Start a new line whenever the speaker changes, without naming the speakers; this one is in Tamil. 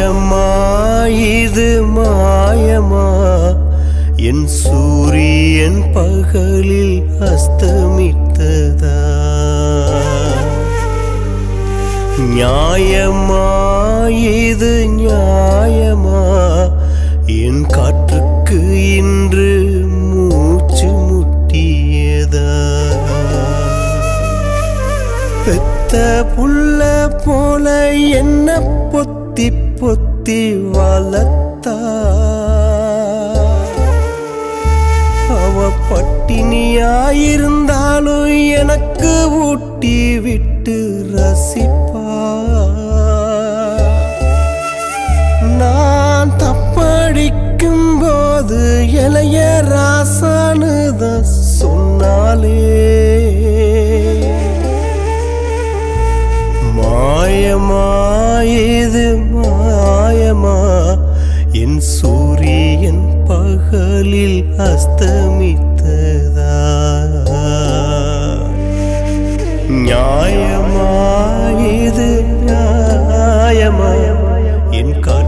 நியாயமா இது மாயமா என் சூரியன் பகலில் அஸ்தமித்ததா நியாயமா இது நியாயமா என் காற்றுக்கு இன்று மூச்சு முட்டியதா பெத்த புள்ள போல என்ன பொத்தி பொத்தி வளர்த்தா அவ பட்டினியாயிருந்தாலும் எனக்கு ஊட்டி விட்டு ரசிப்பா நான் தப்படிக்கும் போது இளைய ராசானு தான் சொன்னாலே மாயமா இது மாயமா என் சூரியன் பகலில் அஸ்தமித்ததா நியாயமா இது நியாயமா என் கா